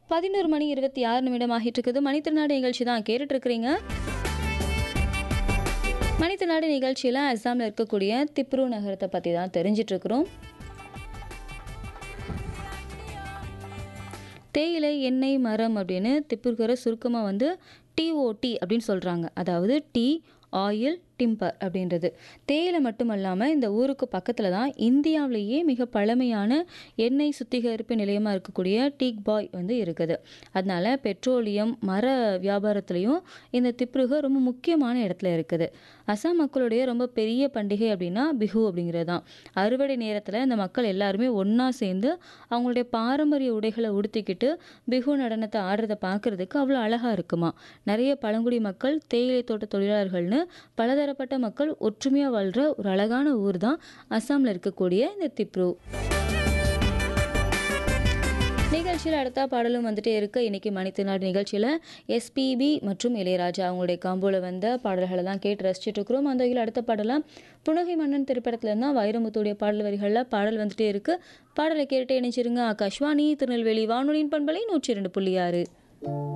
பதினோரு மணி இருபத்தி ஆறு நிமிடம் ஆகிட்டு இருக்குது மணித்திருநாடு நிகழ்ச்சி தான் கேட்டுட்டு இருக்கிறீங்க மணித்திருநாடு நிகழ்ச்சியில் அஸ்ஸாமில் இருக்கக்கூடிய திப்ரு நகரத்தை பற்றி தான் தெரிஞ்சிட்டு இருக்கிறோம் தேயிலை எண்ணெய் மரம் அப்படின்னு திப்புர்கரை சுருக்கமாக வந்து டிஓடி அப்படின்னு சொல்கிறாங்க அதாவது டீ ஆயில் டிம்பர் அப்படின்றது தேயிலை மட்டுமல்லாமல் இந்த ஊருக்கு பக்கத்தில் தான் இந்தியாவிலேயே மிக பழமையான எண்ணெய் சுத்திகரிப்பு நிலையமாக இருக்கக்கூடிய டீக் பாய் வந்து இருக்குது அதனால பெட்ரோலியம் மர வியாபாரத்துலேயும் இந்த திப்ருக ரொம்ப முக்கியமான இடத்துல இருக்குது அசாம் மக்களுடைய ரொம்ப பெரிய பண்டிகை அப்படின்னா பிஹு அப்படிங்கிறது தான் அறுவடை நேரத்தில் இந்த மக்கள் எல்லாருமே ஒன்றா சேர்ந்து அவங்களுடைய பாரம்பரிய உடைகளை உடுத்திக்கிட்டு பிஹு நடனத்தை ஆடுறதை பார்க்குறதுக்கு அவ்வளோ அழகாக இருக்குமா நிறைய பழங்குடி மக்கள் தேயிலை தோட்ட தொழிலாளர்கள்னு பலதரப்பட்ட மக்கள் ஒற்றுமையாக வாழ்கிற ஒரு அழகான ஊர் தான் அஸ்ஸாமில் இருக்கக்கூடிய இந்த திப்ரு நிகழ்ச்சியில் அடுத்த பாடலும் வந்துட்டே இருக்கு இன்னைக்கு மணித்திருநாடு நிகழ்ச்சியில் எஸ்பிபி மற்றும் இளையராஜா அவங்களுடைய காம்போல வந்த பாடல்களை தான் கேட்டு ரசிச்சுட்டு இருக்கிறோம் அந்த வகையில் அடுத்த பாடலாம் புனகை மன்னன் திரைப்படத்துல இருந்தால் வைரமுத்துடைய பாடல் வரிகளில் பாடல் வந்துட்டே இருக்கு பாடலை கேட்டு இணைச்சிருங்க ஆகாஷ்வாணி திருநெல்வேலி வானொலியின் பண்பலை நூற்றி இரண்டு புள்ளி ஆறு